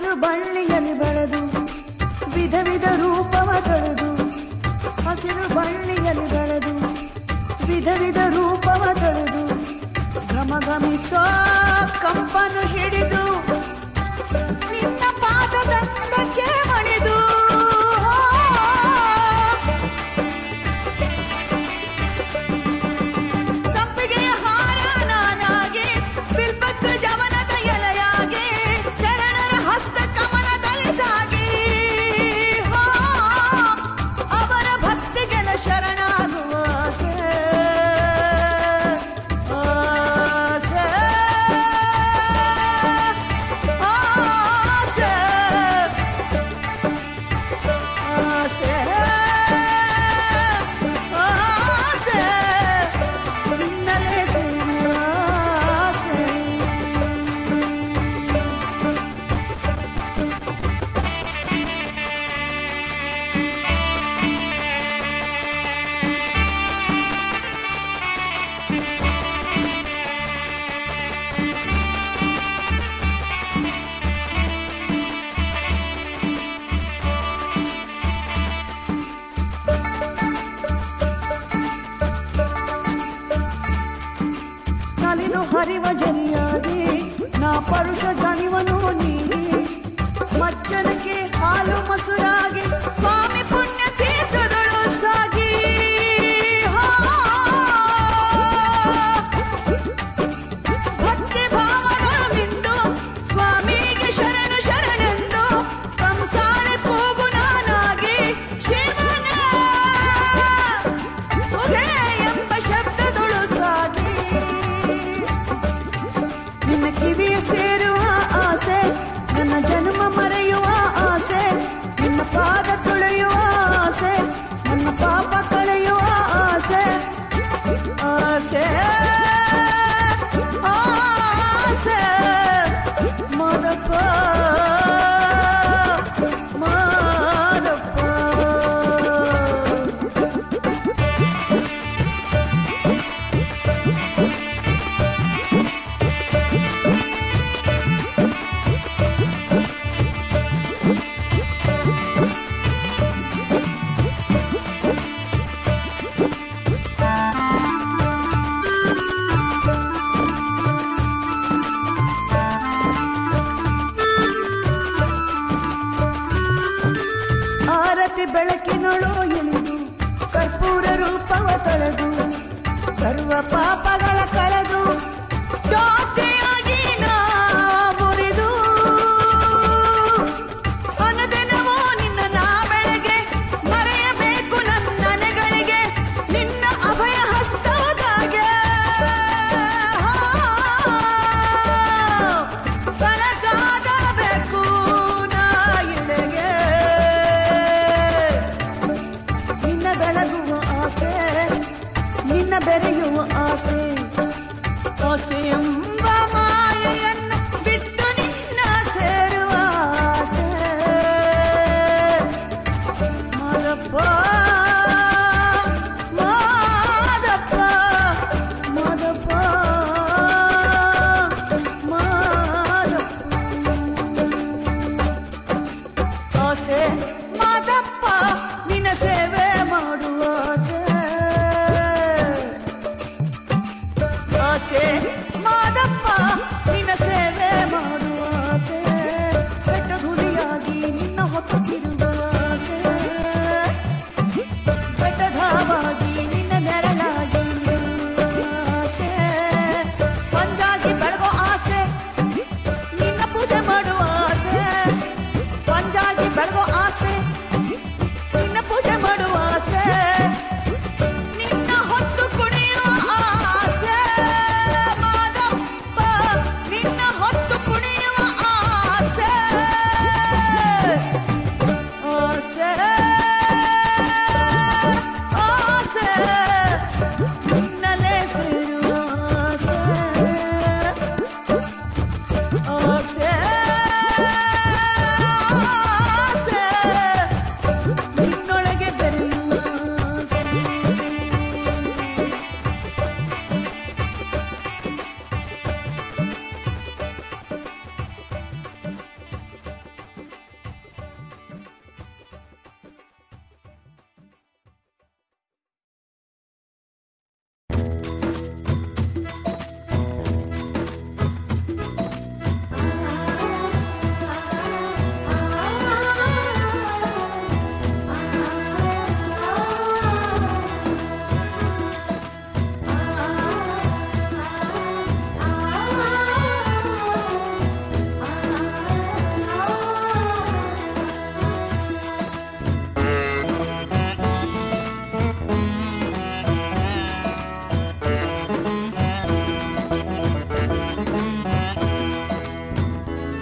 ಹಸಿರು ಬಳ್ಳಿಯಲ್ಲಿ ಬೆಳೆದು ವಿಧ ವಿಧ ರೂಪವ ತಳೆದು ಹಸಿರು ಬಳ್ಳಿಯಲ್ಲಿ ಬೆಳೆದು ವಿಧ ವಿಧ ರೂಪವ ತಳೆದು ಘಮ ಘಮಿಸೋ ಕಂಪನು ಹಿಡಿದು ನಿನ್ನ ಪಾದದಂಡಕ್ಕೆ ಮಣಿದು ಸಂಪಿಗೆಯ ಹಾರ ನಾನಾಗಿ ಬಿಲ್ಪತ್ತು ಜವನದ ಎಲೆಯಾಗಿ ಶರಣರ ಹಸ್ತ ಕಮಲದಲ್ಲಿ ಸಾಗಿ ಹೋ, ಅವರ ಭಕ್ತಿಗೆನ ಶರಣಾಗುವ ಆಸೆ. ಆಸೆ. ಆಸೆ. ಆಸೆ. ಆಸೆ. ನಿನ್ನಲೇ ಸೇರುವ ಆಸೆ. ನಲಿದು ಹರಿವ ಜನಿಯಾಗಿ ನಾ ಪರುಷ ದಣಿವನು ನೀಡಿ ಮಜ್ಜನಕ್ಕೆ ಹಾಲು ಮೊಸರಾಗಿ ಸ್ವಾಮಿ ಪುಣ್ಯ ತೀರ್ಥದಳು ಸಾಗಿ ಹಾ. ಭಕ್ತಿ ಭಾವಗಳು ಮಿಂದು ಸ್ವಾಮಿಗೆ ಶರಣು ಶರಣೆಂದು ಕಂಸಾಳೆ ಕೂಗು ನಾನಾಗಿ ಶಿವನ ತುಗೆ ಎಂಬ ಶಬ್ದದೊಳು ಸಾಗಿ ನಿನ್ನ ಕಿವಿಯ ಸೇರುವ ಆಸೆ ನನ್ನ ಜನ್ಮ ಮರೆಯುವ ಆಸೆ ನಿನ್ನ ಪಾದ ತುಳಿಯುವ ಆಸೆ ನನ್ನ ಪಾಪ ಕಳೆಯುವ ಆಸೆ ಆಸೆ ಆಸೆ ಮಾದಪ್ಪ ಮಾದಪ್ಪ ಆ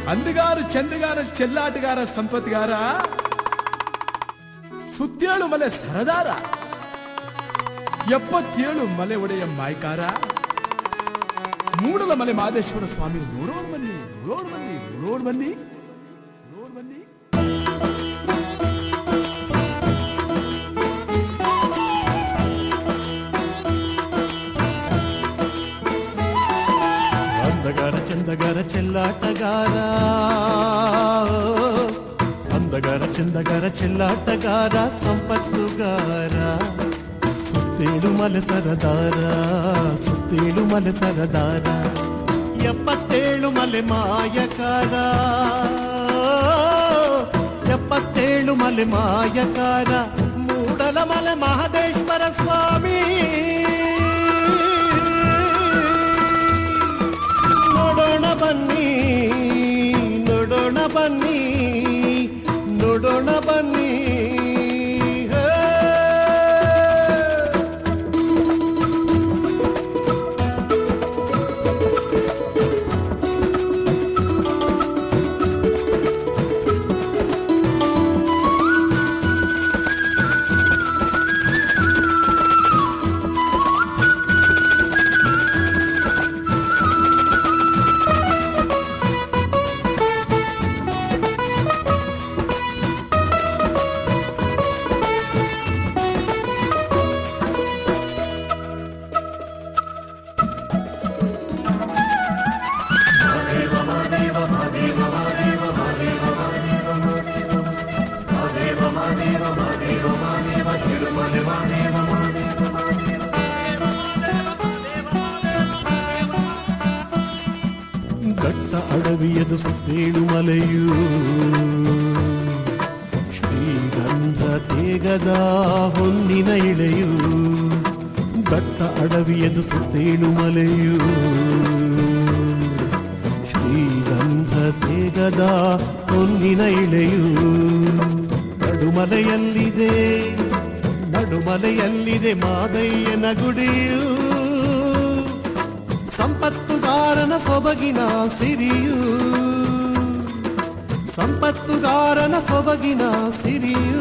ಅಂದಗಾರ ಚಂದಗಾರ ಚೆಲ್ಲಾಟಗಾರ ಸಂಪತ್ಗಾರ ಸುತ್ತೇಳು ಮಲೆ ಸರದಾರ ಎಪ್ಪತ್ತೇಳು ಮಲೆ ಒಡೆಯ ಮಾಯ್ಕಾರ ಮೂಡಲ ಮಲೆ ಮಾದೇಶ್ವರ ಸ್ವಾಮಿ ನೋಡೋಣ ಬನ್ನಿ ನೋಡೋಣ ಬನ್ನಿ ನೋಡೋಣ ಬನ್ನಿ ನೋಡ್ ಬನ್ನಿ అందగాರ ಚಂದಗಾರ ಚೆಲ್ಲಾಟಗಾರ అందಗಾರ ಚಂದಗಾರ ಚೆಲ್ಲಾಟಗಾರ ಸಂಪತ್ತುಗಾರ ಸುತ್ತೇಳು ಮಲೆ ಸರದಾರ ಸುತ್ತೇಳು ಮಲೆ ಸರದಾರ ಎಪ್ಪತ್ತೇಳು ಮಲೆ ಮಾಯಕಾರ ಎಪ್ಪತ್ತೇಳು ಮಲೆ ಮಾಯಕಾರ ಮೂಡಲ ಮಲೆ ಮಹದೇಶ್ವರ ಸ್ವಾಮಿ ನೋಡೋಣ ಬನ್ನಿ ನೋಡೋಣ ಬನ್ನಿ ನೋಡೋಣ ಬನ್ನಿ ಹೇ. ದಟ್ಟ ಅಡವಿಯದು ಸುತ್ತೇಳು ಮಲೆಯು ಶ್ರೀಗಂಧ ತೇಗದ ಹೊನ್ನಿನ ಇಳೆಯು ದಟ್ಟ ಅಡವಿಯದು ಸುತ್ತೇಳು ಮಲೆಯು ಶ್ರೀಗಂಧ ತೇಗದ ಹೊನ್ನಿನ ಇಳೆಯು ನಡುಮಲೆಯಲ್ಲಿದೆ ನಡುಮಲೆಯಲ್ಲಿದೆ ಮಾದಯ್ಯನ ಗುಡಿಯು ಸಂಪತ್ತುಗಾರನ ಸೊಬಗಿನ ಸಿರಿಯು ಸಂಪತ್ತುಗಾರನ ಸೊಬಗಿನ ಸಿರಿಯು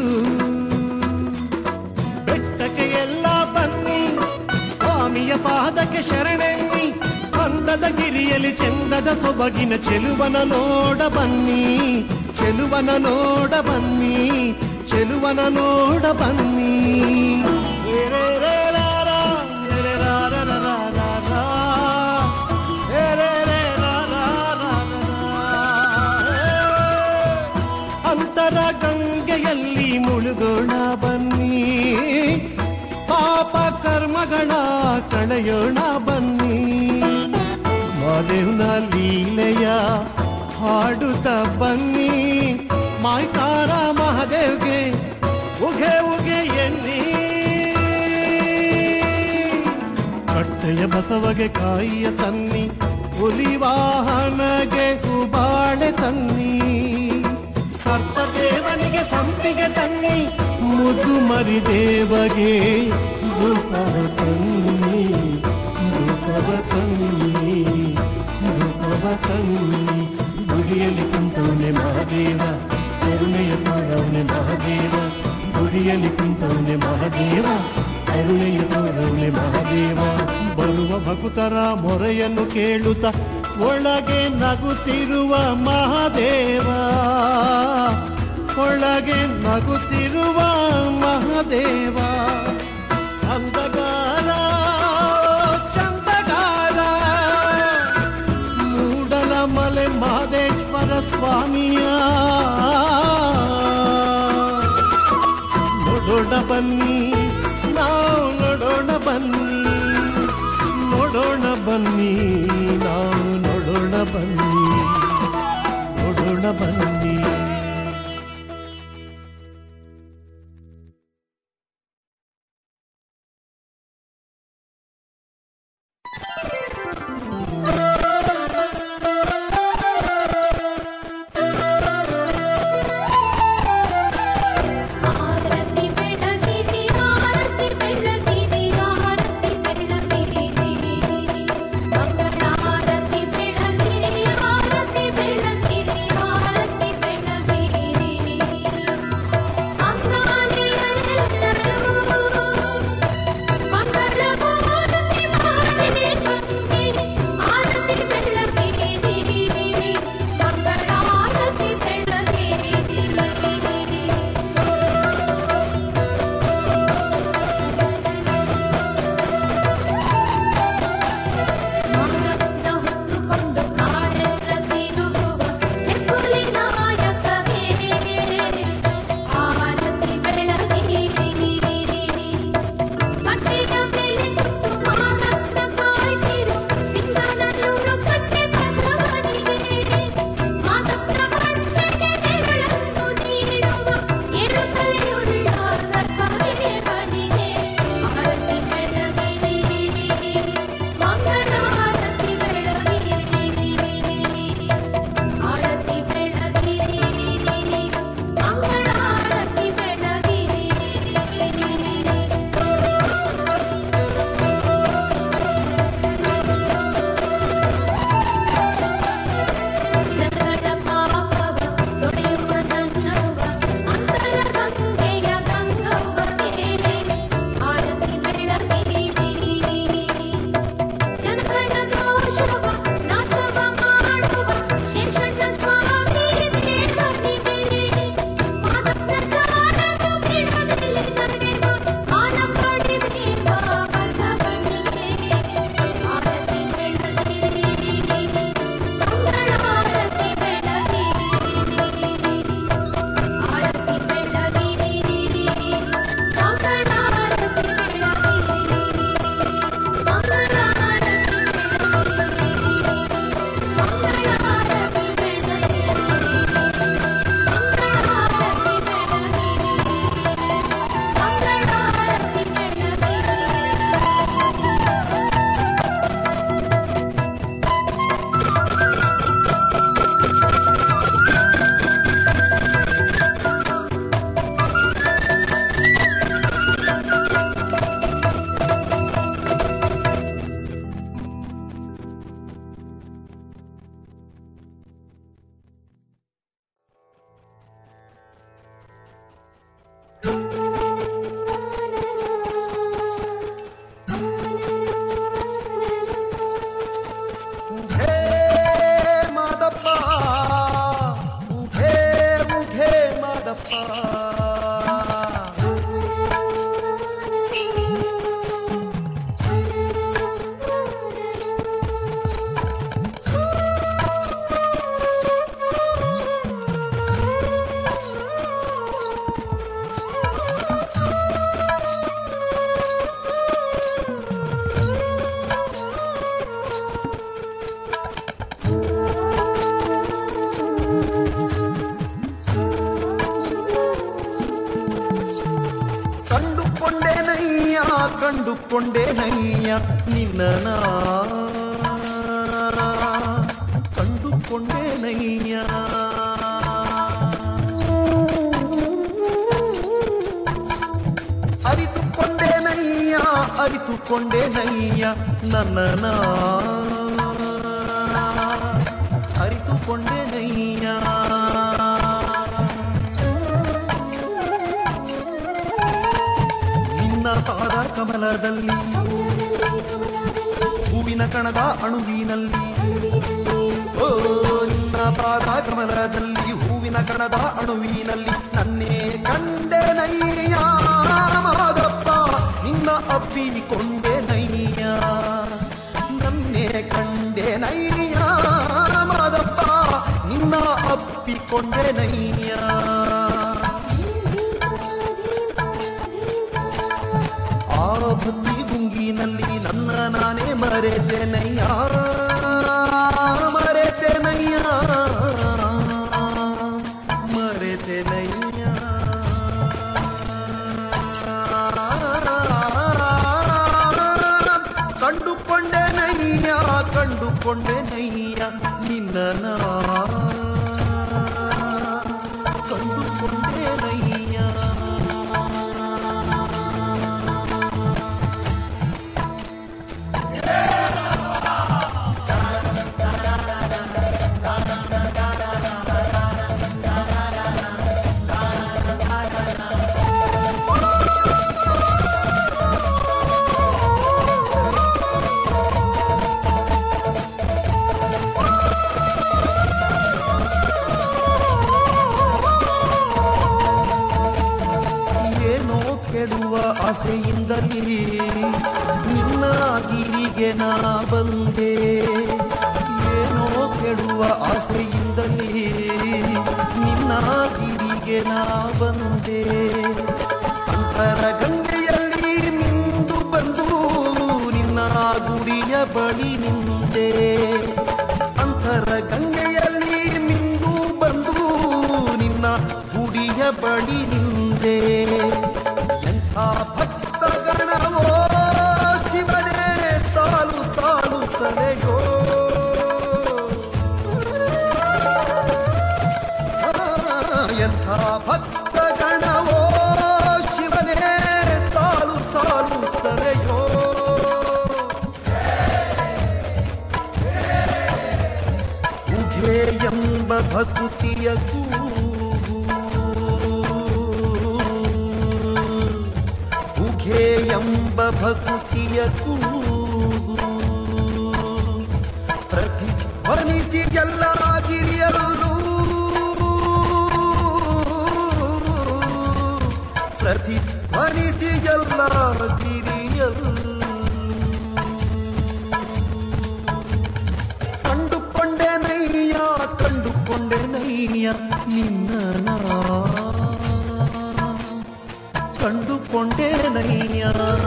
ಬೆಟ್ಟಕ್ಕೆ ಎಲ್ಲ ಬನ್ನಿ ಸ್ವಾಮಿಯ ಪಾದಕ್ಕೆ ಶರಣೆನ್ನಿ ಅಂದದ ಗಿರಿಯಲ್ಲಿ ಚಂದದ ಸೊಬಗಿನ ಚೆಲುವನ ನೋಡ ಬನ್ನಿ ಚೆಲುವನ ನೋಡ ಬನ್ನಿ ಚೆಲುವನ ನೋಡ ಬನ್ನಿ ರೇ ರೇ ರೇ ರಾ ರಾ, ರೇ ರೇ ರಾ ರಾ ರಾ ರಾ ರಾ ರಾ. ರೇ ರೇ ರೇ ರಾ ರಾ ರಾ ರಾ ರಾ. ಅಂತರ ಗಂಗೆಯಲ್ಲಿ ಮುಳುಗೋಣ ಬನ್ನಿ ಪಾಪ ಕರ್ಮಗಳ ಕಳೆಯೋಣ ಬನ್ನಿ ಮಾದೇವ್ನ ಲೀಲೆಯ ಹಾಡುತ್ತ ಬನ್ನಿ ಮಾಯ್ಕಾರ ಮಹಾದೇವ್ಗೆ ಉಗೆ ಉಗೆ ಎನ್ನಿ ಕಟ್ಟೆಯ ಬಸವಗೆ ಕಾಯಿಯ ತನ್ನಿ ಹುಲಿ ವಾಹನಗೆ ಹೂಬಾಳೆ ತನ್ನಿ ಸರ್ಪದೇವನಿಗೆ ಸಂಪಿಗೆ ತನ್ನಿ ಮುದು ಮರಿ ದೇವಗೆ ಧೂಪವ ತನ್ನಿ ಧೂಪವ ತನ್ನಿ ಧೂಪವ ತನ್ನಿ ಗುಡಿಯಲ್ಲಿ ಕುಂತವನೆ ಮಹಾದೇವ ಕರುಣೆಯ ತೋರವನೆ ಮಹಾದೇವ ಗುಡಿಯಲ್ಲಿ ಕುಂತವನೆ ಮಹಾದೇವ ಕರುಣೆಯ ತೋರವನೆ ಮಹಾದೇವ ಬರುವ ಭಕ್ತರ ಮೊರೆಯನ್ನು ಕೇಳುತ್ತ ಒಳಗೆ ನಗುತ್ತಿರುವ ಮಹಾದೇವ ಒಳಗೆ ನಗುತ್ತಿರುವ ಮಹಾದೇವ ಚಂದಗಾರ ಚಂದಗಾರ ಮೂಡಲ ಮಲೆ ಮಹದೇಶ್ವರ ಸ್ವಾಮಿಯ ನೋಡೋಣ ಬನ್ನಿ ನಾವು ನೋಡೋಣ ಬನ್ನಿ ನೋಡೋಣ ಬನ್ನಿ ನಾವು ನೋಡೋಣ ಬನ್ನಿ ನೋಡೋಣ ಬನ್ನಿ ಆರತಿ ಬೆಳಗಿದಿರಾ ಕಂಡುಕೊಂಡೆ ನಯ್ಯ ನಿನ್ನ ಕಂಡುಕೊಂಡೆ ನಯ್ಯ ಅರಿತುಕೊಂಡೆ ನಯ್ಯ ಅರಿತುಕೊಂಡೆ ನಯ್ಯ ನನ್ನ ಅರಿತುಕೊಂಡೆ ನಯ್ಯ ನಿನ್ನ ಪಾದ ಕಮಲದಲ್ಲಿ ಹೂವಿನ ಕಣದ ಅಣುವಿನಲ್ಲಿ ಓ ನಿನ್ನ ಪಾದ ಕಮಲದಲ್ಲಿ ಹೂವಿನ ಕಣದ ಅಣುವಿನಲ್ಲಿ ನನ್ನೇ ಕಂಡೆ ನೈಯ ಮಾದಪ್ಪ ನಿನ್ನ ಅಪ್ಪಿಕೊಂಡೆ ನೈಯ ನನ್ನೇ ಕಂಡೆ ನೈಯ ಮಾದಪ್ಪ ನಿನ್ನ ಅಪ್ಪಿಕೊಂಡೆ ನೈಯ ಆ ಭಕ್ತಿ ಗುಂಗಿನಲ್ಲಿ ನನ್ನ ನಾನೇ ಮರೆತೆನಯ್ಯ ಮರೆತೆನಯ್ಯ ಮರೆತೆನಯ್ಯ ಕಂಡುಕೊಂಡೆ ನಯ್ಯ ಕಂಡುಕೊಂಡೆ ನಯ್ಯ ನಿನ್ನ ಕಂಡುಕೊಂಡೆ ನಯ್ಯ ಏನೋ ಕೆಡುವ ಆಸೆಯಿಂದಲೇ ನಿನ್ನ ಗಿರಿಗೆ ನಾ ಬಂದೆ ಏನೋ ಕೆಡುವ ಆಸೆಯಿಂದಲೇ ನಿನ್ನ ಗಿರಿಗೆ ನಾ ಬಂದೆ ಅಂತರ ಗಂಗೆಯಲ್ಲಿ ಮಿಂದು ಬಂದು ನಿನ್ನ ಗುಡಿಯ ಬಳಿ ನಿಂದೆ ಅಂತರ ಗಂಗೆಯಲ್ಲಿ ಮಿಂದು ಬಂದು ನಿನ್ನ ಗುಡಿಯ ಬಳಿ ನಿಂದೆ ಎಂಥ ಭಕ್ತ ಗಣವೋ ಶಿವನೇ ಸಾಲು ಸಾಲು ತಲೆಯೋ ಆ, ಎಂಥ ಭಕ್ತ ಗಣವೋ ಶಿವನೇ ಸಾಲು ಸಾಲು ತಲೆಯೋ ಉಘೆ ಎಂಬ ಭಕುತಿಯ ಕೂಗು ಉಘೆ ಎಂಬ ಭಕುತಿಯ ಕೂಗು ಪ್ರತಿಧ್ವನಿಸಿ ಎಲ್ಲ ಗಿರಿಯಲು ಪ್ರತಿಧ್ವನಿಸಿ ಎಲ್ಲ ಗಿರಿಯಲು ಕಂಡುಕೊಂಡೆ ನೈಯ ಕಂಡುಕೊಂಡೆ ನೈಯ ನಿನ್ನ ನಾ. ಕಂಡುಕೊಂಡೆ ನೈಯ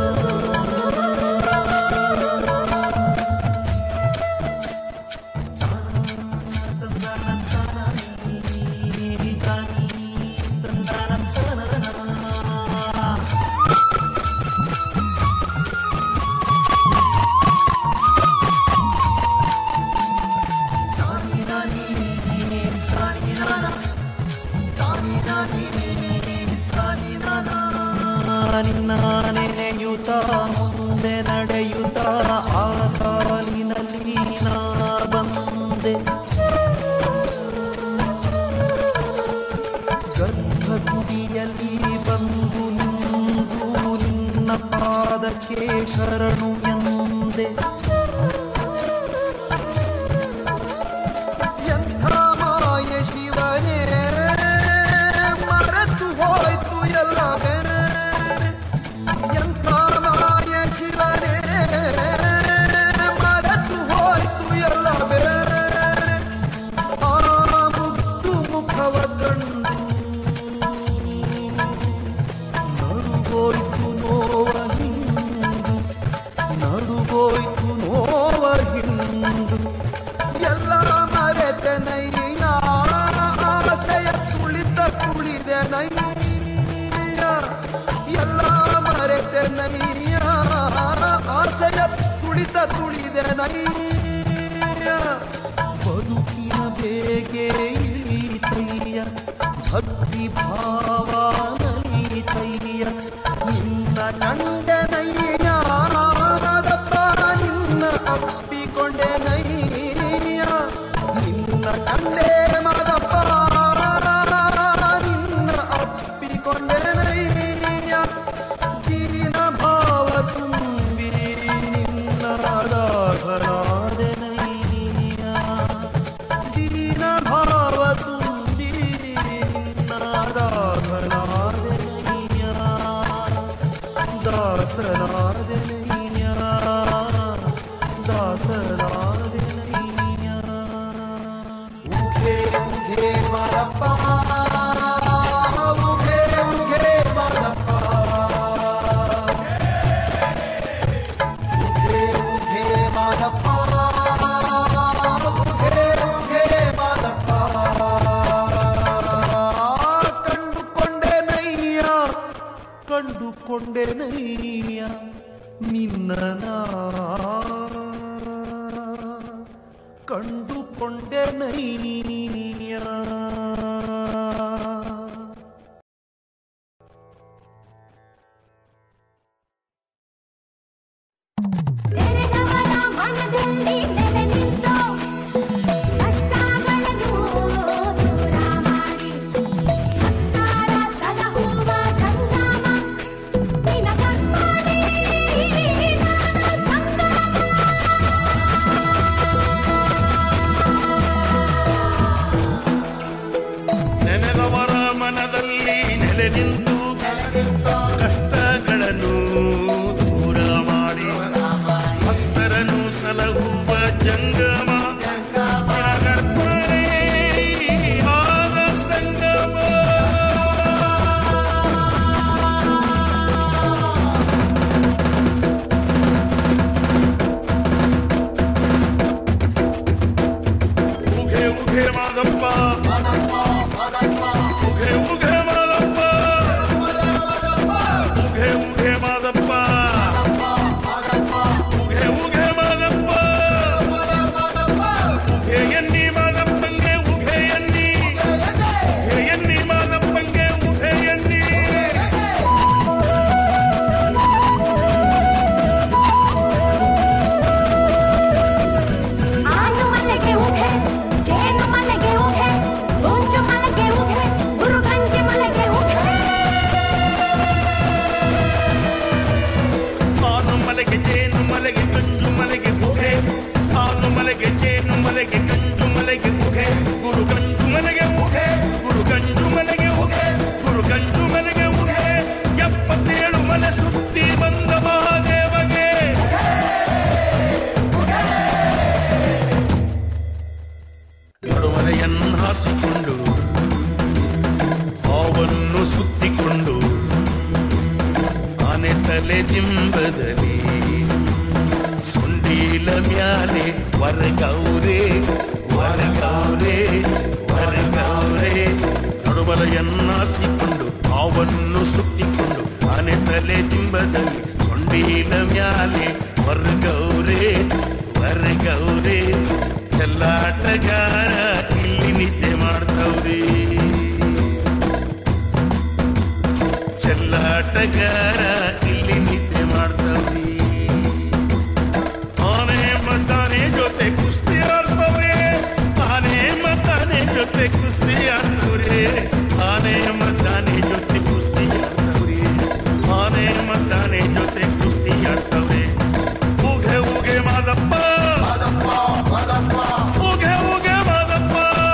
ನಿನ್ನ ನೆನೆಯುತ್ತ ಮುಂದೆ ನಡೆಯುತ್ತ ಆ ಸಾಲಿನಲ್ಲಿ ನಾ ಬಂದೆ ಗರ್ಭಗುಡಿಯಲ್ಲಿ ಬಂದು ನಿಂದು ನಿನ್ನ ಪಾದಕ್ಕೆ ಶರಣು ಎಂದೆ ಎಂಥ ಮಾಯ ಶಿವನೇ ಮರೆತು ಹೋಯ್ತು ಎಲ್ಲವೇ ಎಂಥ ಮಾಯ ಶಿವನೇ ಮರೆತು ಹೋಯ್ತು ಎಲ್ಲವೇ ಆ ಮುಗ್ದು ಮುಖವ ಕಂಡು ನಡುಗೋಯ್ತು ನೋವ ನಿಂದು ತುಳಿದೆ ನೈಯ ಬದುಕಿನ ಬೇಗೆ ಇಳಿತಯ್ಯ ಭಕ್ತಿ ಭಾವ ನಲಿತಯ್ಯ ನಿನ್ನ ನಂಡನಯ್ಯ ನಾದಪ್ಪ ನಿನ್ನ ಅಪ್ಪಿಕೊಂಡೆ ನಯ್ಯ ನಿನ್ನ ಕಂಡೆ ಮದಪ್ಪ ನಿನ್ನ ಅಪ್ಪಿಕೊಂಡೆ ನಯ್ಯ ದೀನ ಭಾವ ತುಂಬಿ ನಿನ್ನ ರಾಧನಾದೆ ನಯ್ಯ ದೀನ ಭಾವ ತುಂಬಿ ನಿನ್ನ ರಾಧನಾದೆ ನಯ್ಯ ದಾಸನಾದೆ ನಯ್ಯ ದಾಸನಾದೆ ನಯ್ಯ ಉಘೆ ಉಘೆ ಮರಪ್ಪ ಉಘೆ ಉಘೆ ಮರಪ್ಪ ಉಘೆ ಉಘೆ ಮರಪ್ಪ ಉಘೆ ಉಘೆ ಮರಪ್ಪ ಕಂಡುಕೊಂಡೆ ನಯ್ಯ ಕಂಡುಕೊಂಡೆ ನಯ್ಯ ನಿನ್ನ ನಾ ಕಂಡುಕೊಂಡೆ ನಯ್ಯ ನೆರೆದವರ ಮನದಲ್ಲಿ ನೆಲೆ ನಿಂತು ಕಷ್ಟಗಳನ್ನು ದೂರ ಮಾಡಿ ಭಕ್ತರ ಸಲಹುವ ಸಂಗಮ ನಿನ ಕರ್ಮಣಿ ಸಂಗಮ ನೆನೆದವರ ಮನದಲ್ಲಿ ನೆಲೆ ನಿಂತು ಕಷ್ಟಗಳನ್ನು ದೂರ ಮಾಡಿ ಭಕ್ತರನ್ನು ಸಲಹುವ ಜಂಗಮ ಜಗತ್ಮನೇ ಆದ ಸಂಗಮ ಉಘೆ ಉಘೆ ಮಾದಪ್ಪ ಉಘೆ ಉಘೆ ಮಾದಪ್ಪ ಉಘೆ ಉಘೆ ಮಾದಪ್ಪ ಉಘೆ ಉಘೆ ಮಾದಪ್ಪ ಉಘೆ ಎನ್ನಿ ಮಾದಪ್ಪಂಗೆ ಉಘೆ ಎನ್ನಿ ಉಘೆ ಎನ್ನಿ ಮಾದಪ್ಪಂಗೆ ಉಘೆ ಎನ್ನಿ ಆನು ಮಲೆಗೆ ಉಘೆ ಜೇನು ಮಲೆಗೆ ಉಘೆ ಗೊಂಚು ಮಲೆಗೆ ಉಘೆ ಗುರುಗಂಜಿ ಮಲೆಗೆ ಉಘೆ ಹಾಲು ಮಲೆಗೆ ಜೇನು ಮಲೆಗೆ ಗಂಜು ಮಲೆಗೆ ಉಘೆ ಹಾಲು ಮಲೆಗೆ ಜೇನು ಮಲೆಗೆ ಗಂಜು ಮಲೆಗೆ ಉಘೆ ಗುರು ಗಂಜು ಮಲೆಗೆ ಉಘೆ ಗುರು ಗಂಜು ಮಲೆಗೆ ಉಘೆ ಗುರು ಗಂಜು ಮಲೆಗೆ ಉಘೆ ಎಪ್ಪತ್ತೇಳು ಮಲೆ ಸುತ್ತಿ ಬಂದ ಮಹಾದೇವಗೆ ನಡುಮಲೆಯನ್ನು ಹಾಸಿಕೊಂಡು ಹಾವನ್ನು ಸುತ್ತಿಕೊಂಡು ಆನೆ ತಲೆ ದಿಂಬದಲ್ಲಿ ಸುಂಡೀಲ ಮ್ಯಾಲೆ ವರಗೌರೆ ವರಗೌರೆ ವರಗೌರೆ ನಡುಬಲೆಯನ್ನಾಸಿಕೊಂಡು ಹಾವನ್ನು ಸುತ್ತಿಕೊಂಡು ಆನೆ ತಲೆ ದಿಂಬದಲ್ಲಿ ಸೊಂಡೀಲ ಮ್ಯಾಲೆ ವರ್ಗೌರೆ ವರ್ಗೌರೆ ಚೆಲ್ಲಾಟಗಾರ ಇಲ್ಲಿ ನಿದ್ದೆ ಮಾಡ್ತವ್ರಿ ಚೆಲ್ಲಾಟಗಾರ ಇಲ್ಲಿ ನಿದ್ದೆ ಮಾಡ್ತವ್ರಿ ಆನೆ ಮತ್ತಾನೆ ಜೊತೆ ಕುಸ್ತಿ ಆಡ್ತವ್ರೆ ಆನೆ ಮತ್ತಾನೆ ಜೊತೆ ಕುಸ್ತಿ ಆಡ್ತವ್ರೆ ಆನೆ ಮತ್ತಾನೆ ಜೊತೆ ಕುಸ್ತಿ ಆಡ್ತವ್ರೆ ಆನೆ ಮತ್ತಾನೆ ಜೊತೆ ಕುಸ್ತಿ ಆಡ್ತವ್ರೆ ಉಗೆ ಉಗೆ ಮಾದಪ್ಪ ಉಗೆ ಉಗೆ ಮಾದಪ್ಪ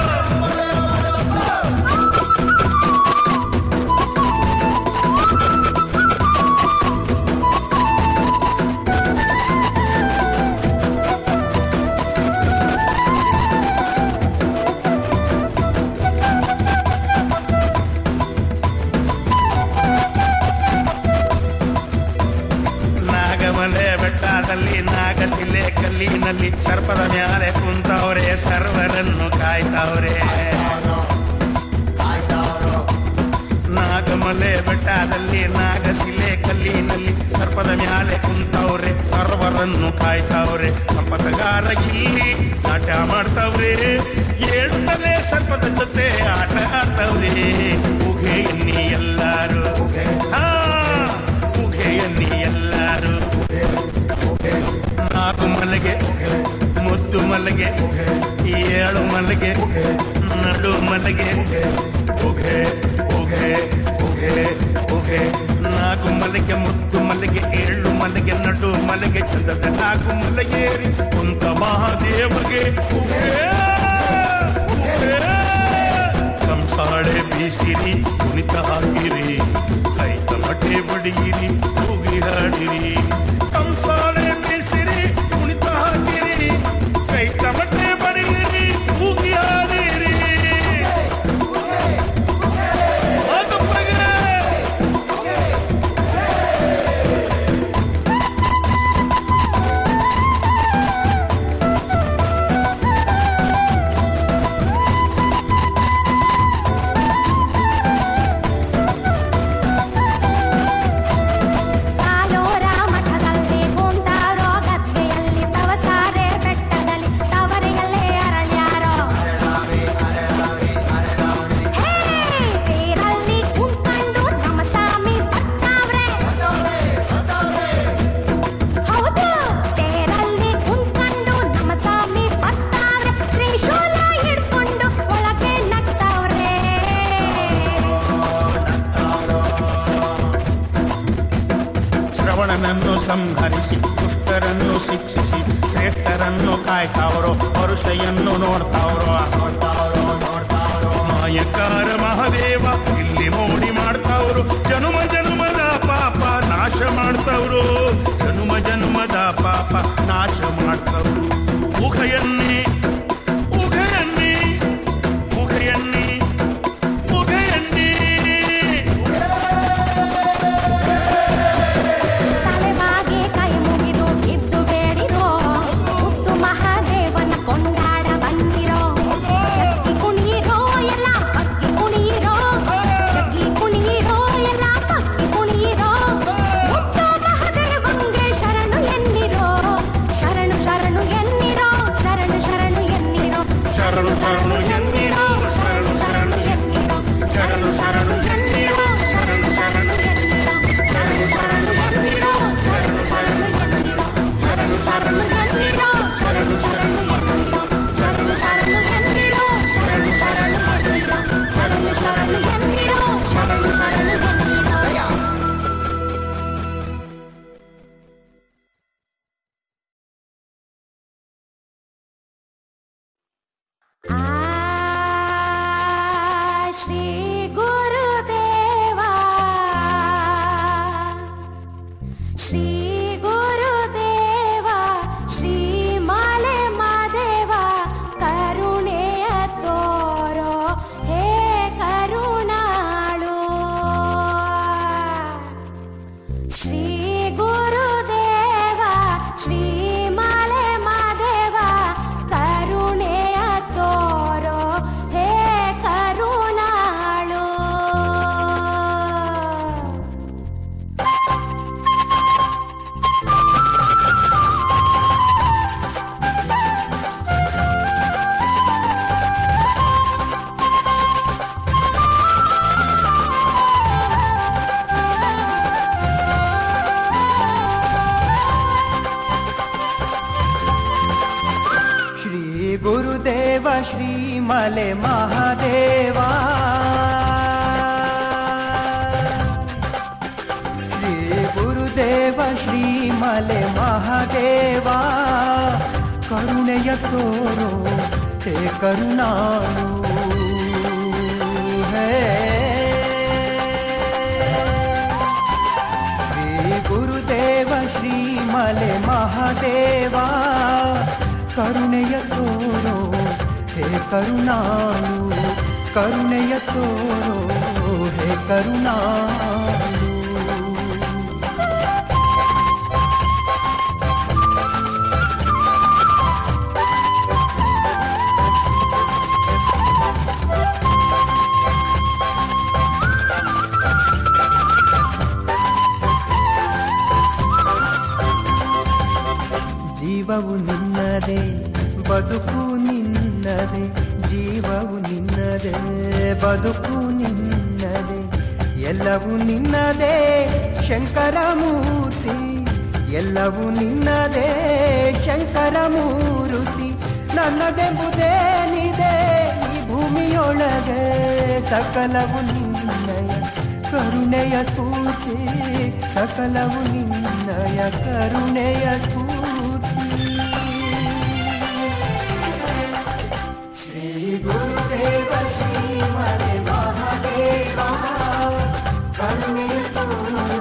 ನಾಗಮಲೆ ಬೆಟ್ಟದಲ್ಲಿ ನಾಗಶಿಲೆ ಕಲ್ಲಿನಲ್ಲಿ ಸರ್ಪದ ಮ್ಯಾಲೆ ಕುಂತವ್ರೆ ಸರ್ವರನ್ನು ಕಾಯ್ತವ್ರೆ ನಾಗ ಮಲೆ ಬೆಟ್ಟದಲ್ಲಿ ನಾಗಶಿಲೆ ಕಲ್ಲಿನಲ್ಲಿ ಸರ್ಪದ ಮ್ಯಾಲೆ ಕುಂತವ್ರೆ ಸರ್ವರನ್ನು ಕಾಯ್ತಾವ್ರೆ ಸಂಪದಗಾರ ಇಲ್ಲಿ ನಾಟ್ಯ ಮಾಡ್ತಾವ್ರೆ ಏಳುತ್ತಲೇ ಸರ್ಪದ ಜೊತೆ ಆಟ ಆಡ್ತಾವ್ರೆ ಉಗೆ ಎನ್ನಿ ಎಲ್ಲಾರು ಹಾ ಉಗೆ ಎನ್ನಿ ಎಲ್ಲಾರು ನಾಲ್ಕು ಮಲೆಗೆ ಮುದ್ದು ಮಲೆಗೆ ಏಳು ಮಲೆಗೆ ನಡು ಮಲೆಗೆ ಉಗೆ ಉಗೆ ಉಗೆ ಉಗೆ ನಾಲ್ಕು ಮಲೆಗೆ ಮುದ್ದು ಮಲೆಗೆ ಏಳು ಮಲೆಗೆ ನಡು ಮಲೆಗೆ ಚಂದದ ನಾಲ್ಕು ಮಲೆಗೇರಿ ಕುಂತ ಮಹಾದೇವಗೆ ಉಗೆ ಉಗೆ ಕಂಸಾಳೆ ಬೀಸಿರಿ ಕುಣಿತ ಹಾಕಿರಿ ಕೈ ತಮಟೆ ಬಡಿಯಿರಿ ಕೂಗಿ ಹಾಡಿರಿ ಕಂಸಾಳೆ ಬೀಸಿರಿ ಕುಣಿತ ಹಾಕಿರಿ ಕೈ ತಮಟೆ ಬಡಿಯಿರಿ ಕೂಗಿ ಹಾಡಿರಿ ಮಾತಪ್ಪಗೆ ಸಾಲೋರ ಮಠದಲ್ಲಿ ಕುಂತಾರೋ ಗದ್ದೆಯಲ್ಲಿ ತವಸಾರೆ ಬೆಟ್ಟದಲ್ಲಿ ತವರೆಯಲ್ಲೇ ಅರಳ್ಯಾರೋ ಹೇ, ತೇರಲ್ಲಿ ಕುಂತ್ಕೊಂಡು ನಮ್ಮ ಸ್ವಾಮಿ ಬರ್ತಾವ್ರೆ ಹೌದು ತೇರಲ್ಲಿ ಕುಂತ್ಕೊಂಡು ನಮ್ಮ ಸ್ವಾಮಿ ಬರ್ತಾವ್ರೆ ತ್ರಿಶೂಲ ಹಿಡ್ಕೊಂಡು ಒಳಗೆ ನಗ್ತಾವ್ರೆ ಶ್ರವಣನನ್ನು ಸಂಹರಿಸಿ ದುಷ್ಟರನ್ನು ಶಿಕ್ಷಿಸಿ ಶ್ರೇಷ್ಠರನ್ನು ಕಾಯ್ತಾವ್ರೋ ಪರುಷೆಯನ್ನು ನೋಡ್ತಾವ್ರೋ ಮಾಯಕಾರ ಮಹಾದೇವ ಇಲ್ಲಿ ಮೋಡಿ ಮಾಡ್ತಾವ್ರು ಜನುಮ ಜನುಮದ ಪಾಪ ನಾಶ ಮಾಡ್ತಾವ್ರು ಜನುಮ ಜನುಮದ ಪಾಪ ನಾಶ ಮಾಡ್ತಾವ್ರು ಉಘಯನ್ನೇ ಉಘಯನ್ನೇ ಉಘಯನ್ನೇ ಉಘಯನ್ನೇ ತಲೆಬಾಗಿ ಕೈ ಮುಗಿದು ಬಿದ್ದು ಬೇಡಿರೋ ಮುತ್ತು ಮಹಾದೇವನ ಕೊಂಡಾಡ ಬಂದಿರೋ ಜಗ್ಗಿ ಕುಣಿಯಿರೋ ಎಲ್ಲ ಪಕ್ಕಿ ಕುಣಿಯಿರೋ ಜಗ್ಗಿ ಕುಣಿಯಿರೋ ಎಲ್ಲ ಪಕ್ಕಿ ಕುಣಿಯಿರೋ ಮುತ್ತು ಮಹಾದೇವಂಗೆ ಶರಣು ಎನ್ನಿರೋ ಶರಣು ಶರಣು ಎನ್ನಿರೋ ಶರಣು ಶರಣು ಎನ್ನಿರೋ ಶರಣು ಶರಣು ಎನ್ನಿರೋ ಶರಣು ಶರಣು ಎನ್ನಿರೋ ಶರಣು ಶರಣು ಎನ್ನಿರೋ ಶರಣು ಶರಣು ಶರಣು ಶರಣು ಎನ್ನಿರೋ ಶರಣು ಶರಣು ಎನ್ನಿರೋ ಶರಣು ಶರಣು ಎನ್ನಿರೋ ಶರಣು ಶರಣು ಎನ್ನಿರೋ ಶರಣು ಶರಣು ಎನ್ನಿರೋ ಶರಣು ಶರಣು ಎನ್ನಿರೋ ಶರಣು ಶರಣು ಎನ್ನಿರೋ ಶರಣು ಶರಣು ಎನ್ನಿರೋ ಆ ಶ್ರೀ ಗುರುದೇವಾ ಶ್ರೀ ಗುರುದೇವ ಶ್ರೀ ಮಾಲೆ ಮಾದೇವ ಕರುಣೆಯ ತೋರೋ ಹೇ ಕರುಣಾಳು ಶ್ರೀ ಗುರುದೇವ ಶ್ರೀ ಮಾಲೆ ಮಾದೇವ ಕರುಣೆಯ ತೋರೋ ಹೇ ಕರುಣಾಳು ಶ್ರೀ ಗುರುದೇವ ಶ್ರೀ ಮಲೆ ಮಹಾದೇವ ಶ್ರೀ ಗುರುದೇವ ಶ್ರೀ ಮಲೆ ಮಹಾದೇವ ಕರುಣೆಯ ತೋರೋ ಹೇ ಕರುಣಾಳು ಹೇ ಶ್ರೀ ಗುರುದೇವ ಶ್ರೀ ಮಲೆ ಮಹಾದೇವ ಕರುಣೆಯ ತೋರೋ ಹೇ ಕರುಣಾಳು ಕರುಣೆಯ ತೋರೋ ಹೇ ಕರುಣಾಳು ಬದುಕು ನಿನ್ನದೆ ಜೀವವು ನಿನ್ನದೇ ಬದುಕು ನಿನ್ನದೆ ಎಲ್ಲವೂ ನಿನ್ನದೇ ಶಂಕರ ಮೂರ್ತಿ ಎಲ್ಲವೂ ನಿನ್ನದೇ ಶಂಕರ ಮೂರುತಿ ನನ್ನದೆಂಬುದೇನಿದೆ ಈ ಭೂಮಿಯೊಳಗೆ ಸಕಲವು ನಿನ್ನಯ ಕರುಣೆಯ ಸ್ಫೂರ್ತಿ ಸಕಲವು ನಿನ್ನಯ ಕರುಣೆಯ ಸ್ಫೂರ್ತಿ ಶ್ರೀ ಗುರುದೇವ ಶ್ರೀ ಮನೆ ಮಹಾದೇವ ಕರುಣೆಯ ತೋರು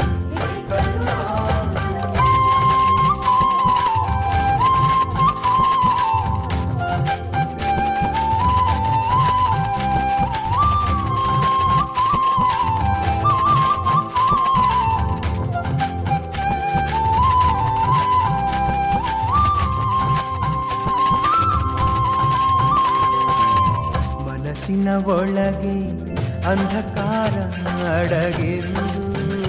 ಮನಸ್ಸಿನ ಒಳಗೆ ಅಂಧಕಾರ ಅಡಗಿರುವುದು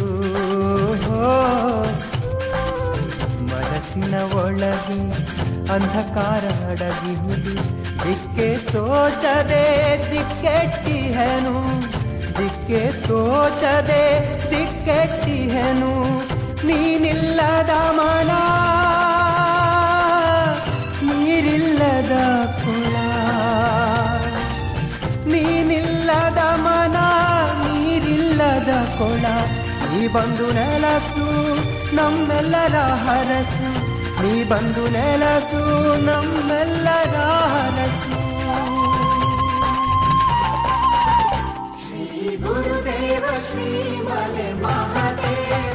ಮನಸ್ಸಿನ ಒಳಗೆ ಅಂಧಕಾರ ಅಡಗಿರುವುದು ದಿಕ್ಕೆ ತೋಚದೆ ದಿಕ್ಕೆಟ್ಟಿಹೆನು ದಿಕ್ಕೆ ತೋಚದೆ ದಿಕ್ಕೆಟ್ಟಿಹೆನು ನೀನಿಲ್ಲದ ಮನ ನೀರಿಲ್ಲದ ಕುಳ ನೀನಿಲ್ಲದ ಮನ ನೀರಿಲ್ಲದ ಕೊಳ ನೀ ಬಂದು ನೆಲಸು ನಮ್ಮೆಲ್ಲರ ಹರಸು ನೀ ಬಂದು ನೆಲಸು ನಮ್ಮೆಲ್ಲರ ಹರಸು ಶ್ರೀ ಗುರುದೇವ ಶ್ರೀ ಮಲೆ ಮಹಾದೇವ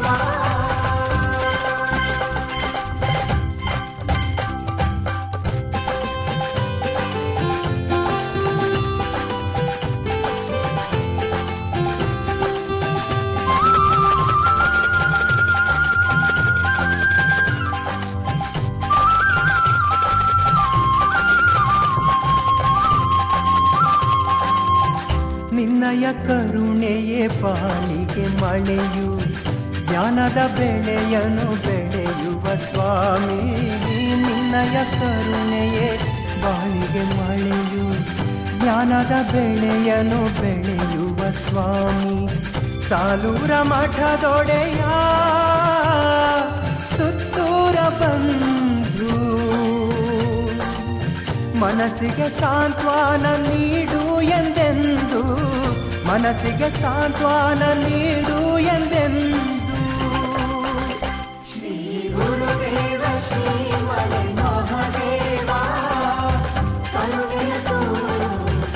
ನಿನ್ನಯ ಕರುಣೆಯೇ ಪಾಲಿಗೆ ಮಳೆಯು ಜ್ಞಾನದ ಬೆಳೆಯನು ಬೆಳೆಯುವ ಸ್ವಾಮಿ ನಿನ್ನಯ ಕರುಣೆಯೇ ಬಾಳಿಗೆ ಮಳೆಯು ಜ್ಞಾನದ ಬೆಳೆಯನು ಬೆಳೆಯುವ ಸ್ವಾಮಿ ಸಾಲೂರ ಮಠದೊಡೆಯ ಸುತ್ತೂರ ಬಂಧು ಮನಸ್ಸಿಗೆ ಸಾಂತ್ವನ ನೀಡು ಎಂದೆಂದು ಮನಸ್ಸಿಗೆ ಸಾಂತ್ವನ ನೀಡು ಎಂದೆಂದು ಶ್ರೀ ಗುರುದೇವ ಶ್ರೀ ಮಲೆ ಮಹಾದೇವ ಕರುಣೆಯ ತೋರು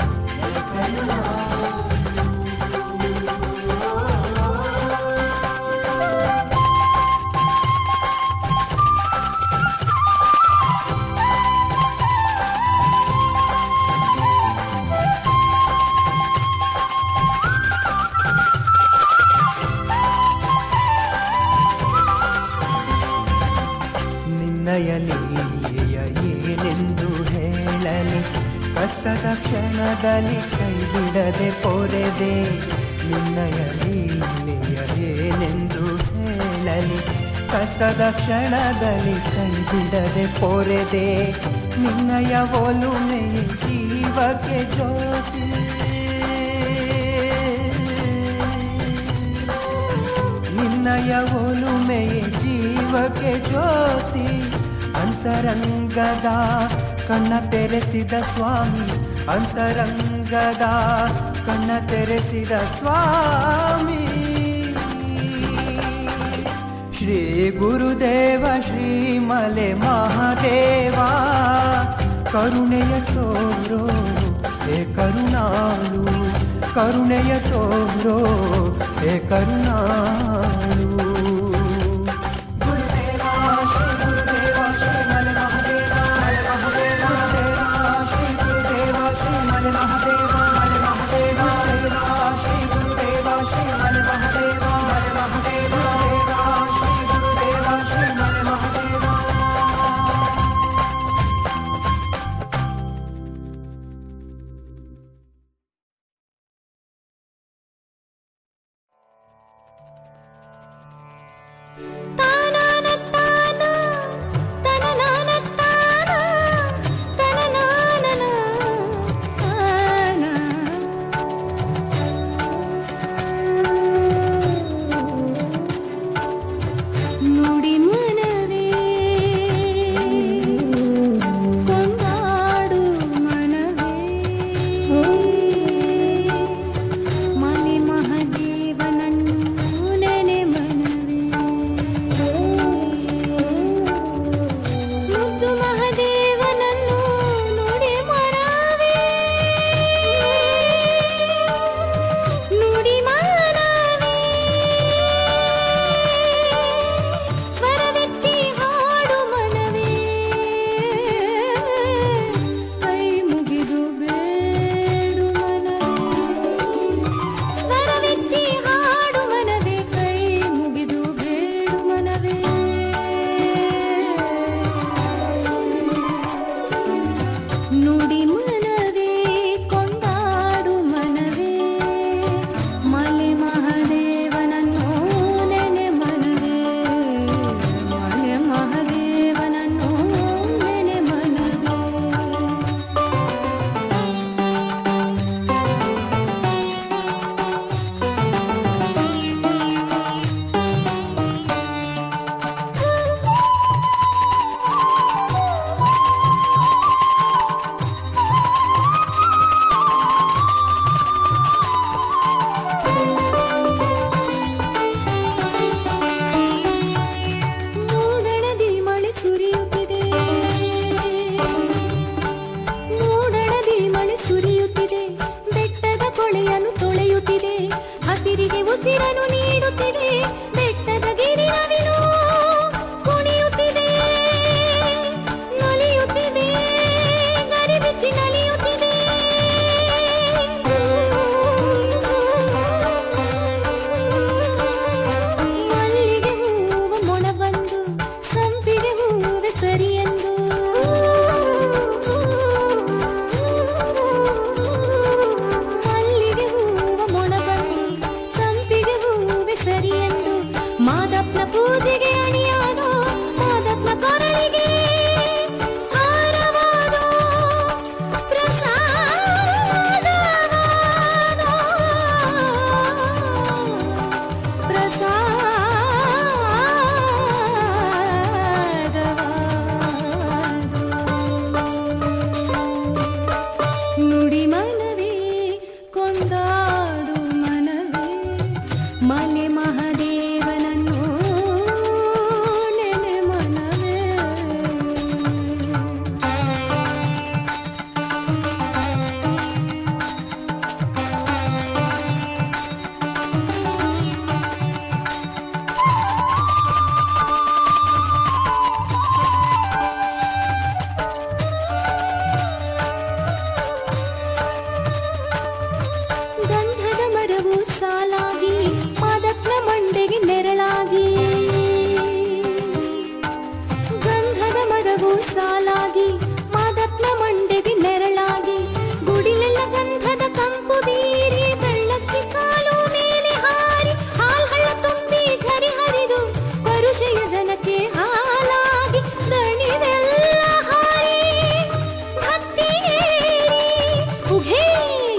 ನಿನ್ನಯ ಲೀಲೆಯ ಏನೆಂದು ಹೇಳಲಿ ಕಷ್ಟದ ಕ್ಷಣದಲ್ಲಿ ಕೈ ಬಿಡದೆ ಪೊರೆದೆ ನಿನ್ನಯ ಲೀಲೆಯ ಏನೆಂದು ಹೇಳಲಿ ಕಷ್ಟದ ಕ್ಷಣದಲ್ಲಿ ಕೈ ಬಿಡದೆ ಪೊರೆದೆ ನಿನ್ನಯ ಒಲುಮೆಯ ಜೀವಕ್ಕೆ ಜ್ಯೋತಿ ನಿನ್ನಯ ಒಲುಮೆಯ ಜೀವಕ್ಕೆ ಜ್ಯೋತಿ ಅಂತರಂಗದ ಕಣ್ಣ ತೆರೆಸಿದ ಸ್ವಾಮಿ ಅಂತರಂಗದ ಕಣ್ಣ ತೆರೆಸಿದ ಸ್ವಾಮಿ ಶ್ರೀ ಗುರುದೇವ ಶ್ರೀ ಮಲೆ ಮಹಾದೇವ ಕರುಣೆಯ ತೋರೋ ಹೇ ಕರುಣಾಳು ಕರುಣೆಯ ತೋರೋ ಹೇ ಕರುಣಾಳು ಗುರುದೇವ ಶ್ರೀ ಗುರುದೇವ ಶ್ರೀ ಮಲೆ ಮಹಾದೇವ ಮಲೆ ಮಹಾದೇವ ಗುರುದೇವ ಶ್ರೀ ಗುರುದೇವ ಶ್ರೀ ಮಲೆ ಮಹಾದೇವ ಮಲೆ ಮಹಾದೇವ ಗುರುದೇವ ಶ್ರೀ ಗುರುದೇವ ಶ್ರೀ ಮಲೆ ಮಹಾದೇವ ಮಲೆ ಮಹಾದೇವ ಗುರುದೇವ ಶ್ರೀ ಗುರುದೇವ ಶ್ರೀ ಮಲೆ ಮಹಾದೇವ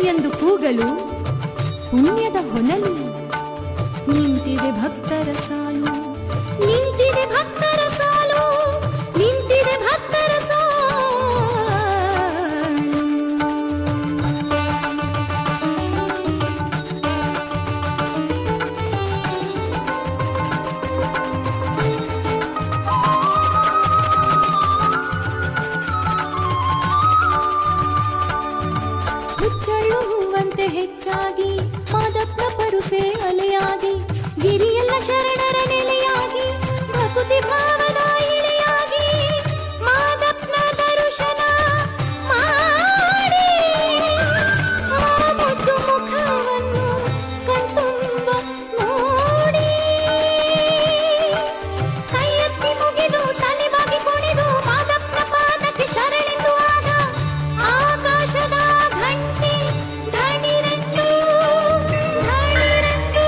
ಎಂದು ಕೂಗಲು ಪುಣ್ಯದ ಹೊನಲು ನಿಂತಿದೆ ಭಕ್ತರ ಸಾಲು ನಿಂತಿದೆ ಭಕ್ತರ ಸಾಲು ನಿಂತಿದೆ ಭಕ್ತರ ಸಾಲು ಹುಚ್ಚಳು ಹೂವಂತೆ ಹೆಚ್ಚಾಗಿ ಮಾದಪ್ಪ ಪರುಸೆ ಅಲೆಯಾಗಿ ಗಿರಿಯಲ್ಲ ಶರಣರ ನೆಲೆಯಾಗಿ ಭಕುತಿ ಭಾವದ ಇಳೆಯಾಗಿ ಮಾದಪ್ಪನ ದರ್ಶನ ಮಾಡಿ ಆ ಮುದ್ದು ಮುಖವನ್ನು ಕಣ್ತುಂಬ ನೋಡಿ ಕೈ ಎತ್ತಿ ಮುಗಿದು ತಲೆ ಬಾಗಿ ಕುಣಿದು ಮಾದಪ್ಪನ ಪಾದಕ್ಕೆ ಶರಣೆಂದು ಆಗ ಆಕಾಶದ ಘಂಟೆ ಧಣಿರೆಂದು ಧಣಿರೆಂದು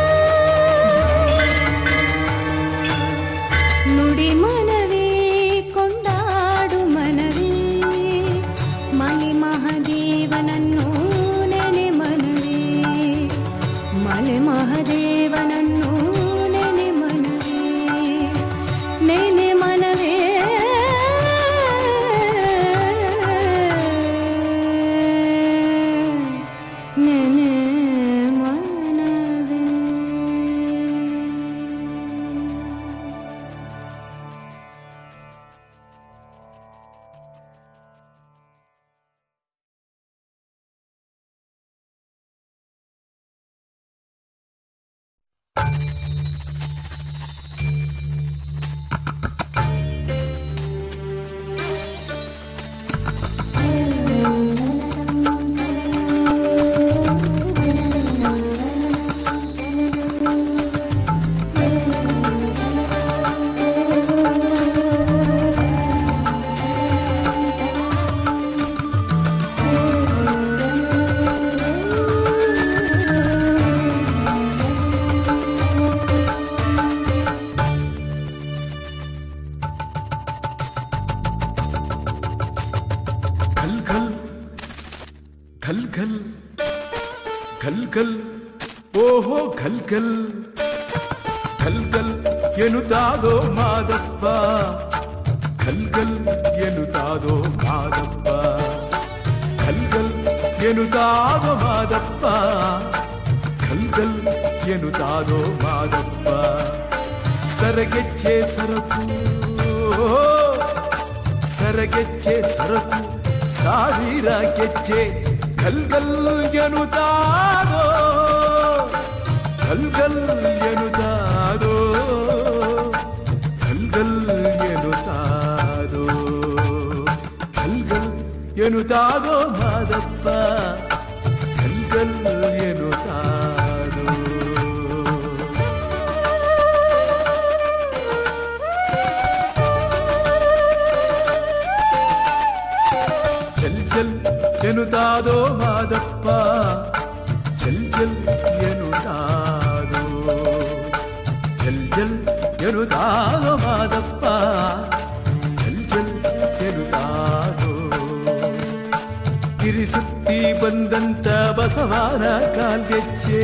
ನುಡಿ ಮನವೇ ಕೊಂಡಾಡು ಮನವೇ ಮಲೆ ಮಹದೇವನನ್ನು ನೆನೆ ಮನವೇ ಮಲೆ ಮಹದೇವನನ್ನು ನೆನೆ ಮನವೇ ನೆನೆ ಮನವೇ ನೆನೆ ಮನವೇ ಘಲ್ ಘಲ್ ಘಲ್ ಘಲ್ ಘಲ್ ಘಲ್ ಓಹೋ ಘಲ್ ಘಲ್ ಘಲ್ ಘಲ್ ಎನ್ನುತ್ತಾದೋ ಮಾದಪ್ಪ ಘಲ್ ಘಲ್ ಎನ್ನುತ್ತಾದೋ ಮಾದಪ್ಪ ಘಲ್ ಘಲ್ ಎನ್ನುತ್ತಾದೋ ಮಾದಪ್ಪ ಘಲ್ ಘಲ್ ಎನ್ನುತ್ತಾದೋ ಮಾದಪ್ಪ ಸರಗೆಚ್ಚೆ ಸರಕು ಸರಗೆಚ್ಚೆ ಸರಕು ಸಾವಿರ ಗೆಚ್ಚೆ ಗಲ್ಗಲ್ ಎನುತಾದೋ ಗಲ್ಗಲ್ ಎನುತಾದೋ ಗಲ್ಗಲ್ ಎನುತಾದೋ ಗಲ್ಗಲ್ ಎನುತಾದೋ ಮಾದಪ್ಪ ಗಲ್ಗಲ್ ಎನುತಾದೋ ಚಲ್ ಚಲ್ ಎನ್ನುತ್ತಾದೋ ಮಾದಪ್ಪ ಚಲ್ ಚಲ್ ಎನ್ನುತ್ತಾದೋ ಚಲ್ ಚಲ್ ಎನ್ನುತ್ತಾದೋ ಮಾದಪ್ಪ ಚಲ್ ಚಲ್ ಎನ್ನುತ್ತಾದೋ ಕಿರಿಸುತ್ತಿ ಬಂದಂತ ಬಸವನ ಕಾಲ್ಗೆಚ್ಚೆ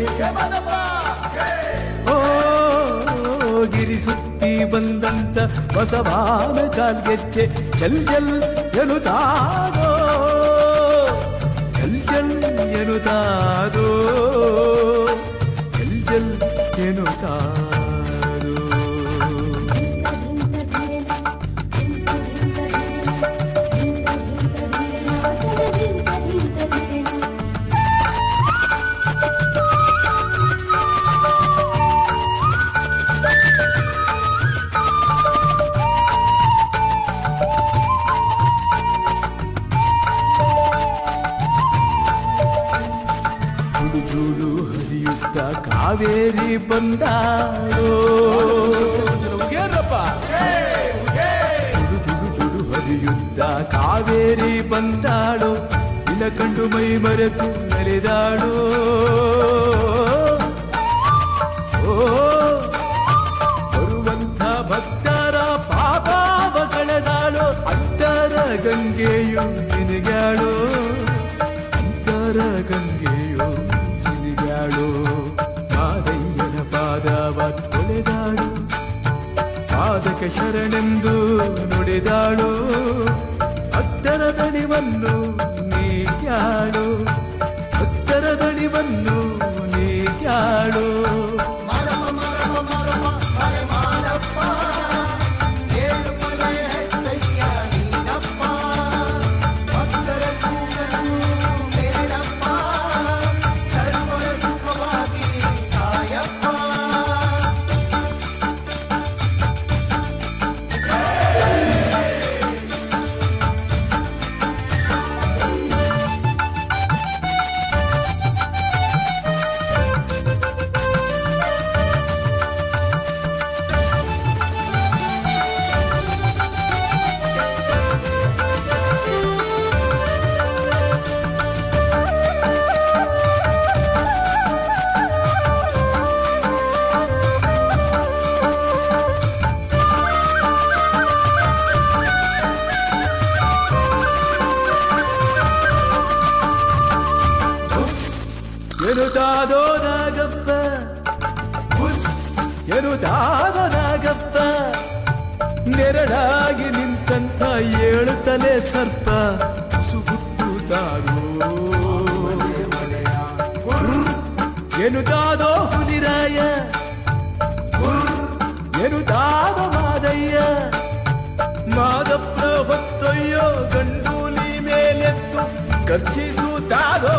ಓ ಗಿರಿ ಸುತ್ತಿ ಬಂದಂತ ಬಸವಾನ ಕಾಲ್ಗೆಚ್ಚೆ ಚಲ್ ಜಲ್ ಎನುತಾದೋ ಚಲ್ ಜಲ್ ಎನುತಾದೋ ಚಲ್ ಜಲ್ ಎನುತಾದೋ ಜುಡು ಜುಡು ಹರಿಯುತ್ತ ಕಾವೇರಿ ಬಂದಾಳೋ ಜುಡು ಜುಡು ಜುಡು ಹರಿಯುತ್ತ ಕಾವೇರಿ ಬಂದಾಳೋ ನಿನ್ನ ಕಂಡು ಮೈ ಮರೆತು ನಲಿದಾಳೋ ಓ ಬರುವಂತ ಭಕ್ತರ ಪಾಪಾವ ಕಳೆದಾಳೋ ಅಂತರ ಗಂಗೆಯು ನಿನಗ್ಯಾಳೋ ಅಂತರ ಗಂಗೆಯೋ ಜಿಲಿಗಾಳು ಮಾದಯ್ಯನ ಪಾದವ ತೊಳೆದಾಳು ಪಾದಕ್ಕೆ ಶರಣೆಂದು ನುಡಿದಾಳು ಹತ್ತರ ದಣಿವನ್ನು ನೀ ಕ್ಯಾಳು ಹತ್ತರ ದಣಿವನ್ನು ನೀ ಕ್ಯಾಳು ಎನುತಾದೋ ನಾಗಪ್ಪ ಎನುತಾದೋ ನಾಗಪ್ಪ ನೆರಳಾಗಿ ನಿಂತಂತ ಏಳು ತಲೆ ಸರ್ಪ ಸುಗುತ್ತುತ್ತಾರೋ ಎನುತಾದೋ ಹುಲಿರಾಯ ಎನುತಾದೋ ಮಾದಯ್ಯ ಮಾದಪ್ಪ ಹೊತ್ತೊಯ್ಯೋ ಗಂಡೂಲಿ ಮೇಲೆತ್ತು ಗರ್ಜಿಸುತ್ತಾದೋ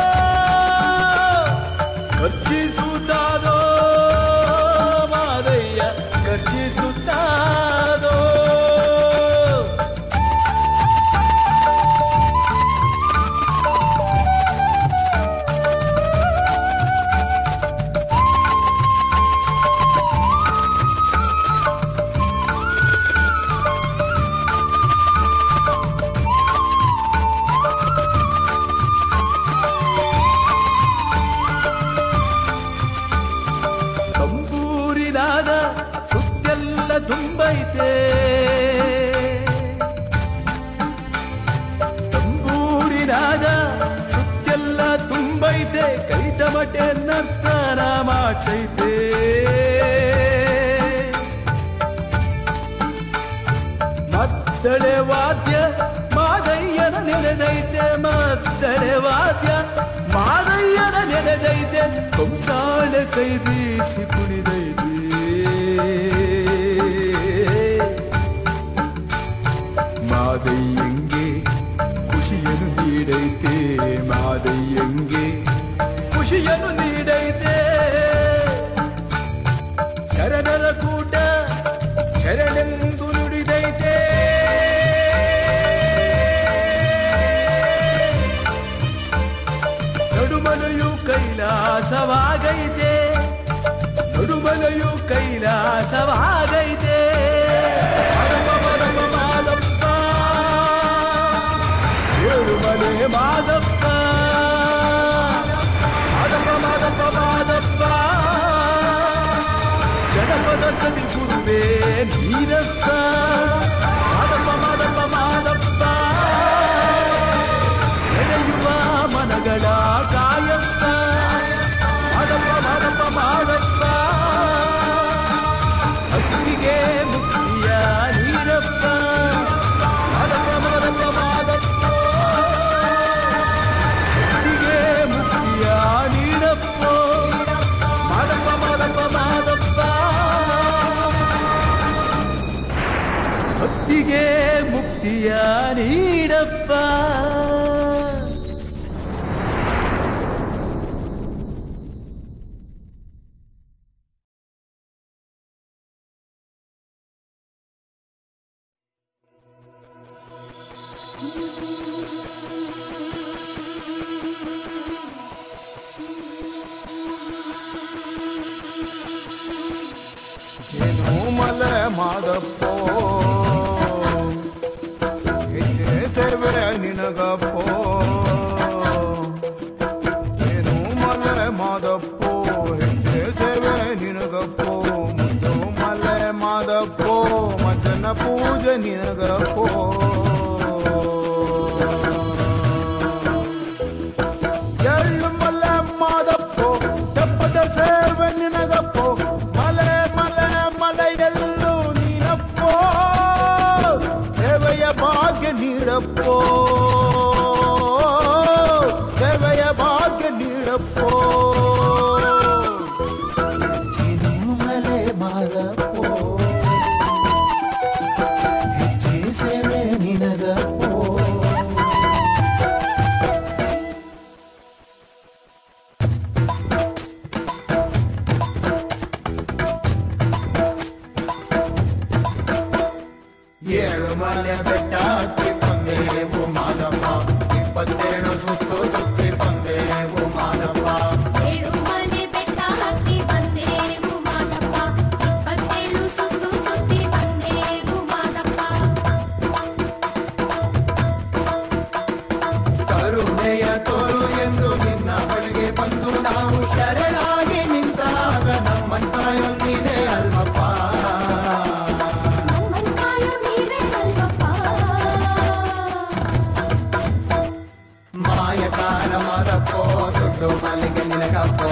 ಗರ್ಜಿಸುತ್ತಾದೋ ಮಾದಯ್ಯ ಗರ್ಜಿಸುತ್ತಾದೋ ತಂಬೂರಿನಾದ ಸುತ್ತೆಲ್ಲ ತುಂಬೈತೆ ತಂಬೂರಿನಾದ ಸುತ್ತೆಲ್ಲ ತುಂಬೈತೆ ಕೈತಮಟೆ ನರ್ತನ ಮಾಡ್ಸೈತೆ ಮತ್ತಳೆ ವಾದ್ಯ ಮಾದಯ್ಯನ ನೆನೆದೈತೆ ಮತ್ತಳೆ ವಾದ್ಯ ಮಾದಯ್ಯನ ನೆನೆದೈತೆ ಕಂಸಾಳೆ ಕೈ ಬೀಸಿ ಕುಣಿದೈತೆ ಮಾದಯ್ಯಂಗೆ ಖುಷಿಯನ್ನು ನೀಡೈತೆ ಮಾದಯ್ಯಂಗೆ ಖುಷಿಯನ್ನು ನೀಡೈತೆ ಶರಣರ ಕೂಟ ಶರಣೆಂದು ನುಡಿದೈತೆ ನಡುಮಲೆಯು ಕೈಲಾಸವಾಗೈತೆ ನಡುಮಲೆಯು ಕೈಲಾಸವಾಗೈತೆ ಮಾದಪ್ಪ, ಮಾದಪ್ಪ, ಮಾದಪ್ಪ ಏಳುಮಲೆ ಮಾದಪ್ಪ ಮಾದಪ್ಪ ಮಾದಪ್ಪ ಮಾದಪ್ಪ ಜನಪದ ಕವಿ ಗುರುವೇ ನೀರಪ್ಪ ಮಾದಪ್ಪ ಮಾದಪ್ಪ ಮಾದಪ್ಪ ಎಳೆಯುವ ಮನಗಳ ಕಾಯಪ್ಪ ಮಾದಪ್ಪ ಮಾದಪ್ಪ ಮಾದಪ್ಪ ಹಕ್ಕಿಗೆ ಮುಕ್ತಿಯ ನೀರಪ್ಪ ಮಾದಪ್ಪ ಮಾದಪ್ಪ ಮಾದಪ್ಪ ಹಕ್ಕಿಗೆ ಮುಕ್ತಿಯ ನೀಡಪ್ಪ ಮಾದಪ್ಪ ಮಾದಪ್ಪ ಮಾದಪ್ಪ ಭಕ್ತಿಗೆ ಮುಕ್ತಿಯ ನೀಡಪ್ಪ ಜೇನು ಮಲೆ ಮಾದಪ್ಪೋ ಹೆಚ್ಚೆ ಚೆರ್ವೆ ನಿನಗಪ್ಪೋ ಜೇನು ಮಲೆ ಮಾದಪ್ಪೋ ಹೆಚ್ಚೆ ಚೆರ್ವೆ ನಿನಗಪ್ಪೋ ಮುಂದು ಮಲೆ ಮಾದಪ್ಪೋ ಮಜ್ಜನ ಪೂಜೆ ನಿನಗಪ್ಪೋ ಮಾದಪ್ಪ ಏಳು ಮಲೆ ಬೆಟ್ಟ ಹತ್ತಿ ಬಂದೇವು ಮಾದಪ್ಪ ಇಪ್ಪತ್ತೇಳು ಸುತ್ತು ಸುತ್ತಿ ಬಂದೇವು ಮಾದಪ್ಪ ಕರುಣೆಯ ತೋರು ಎಂದು ನಿನ್ನ ಬಳಿಗೆ ಬಂದು ನಾವು ಶರಣಾಗಿ ನಿಂತಾಗ ನಮ್ಮಂತಾಯೊಂದಿದೆ ಅಲ್ವಪ್ಪ ನಮ್ಮಂತಾಯ ನೀವೇ ಅಲ್ವಪ್ಪ ಮಾಯಕಾರ ಮಾದಪ್ಪೋ ದುಡ್ಡು ಮಲ್ಲಿಗೆ ನಿನಗಪ್ಪ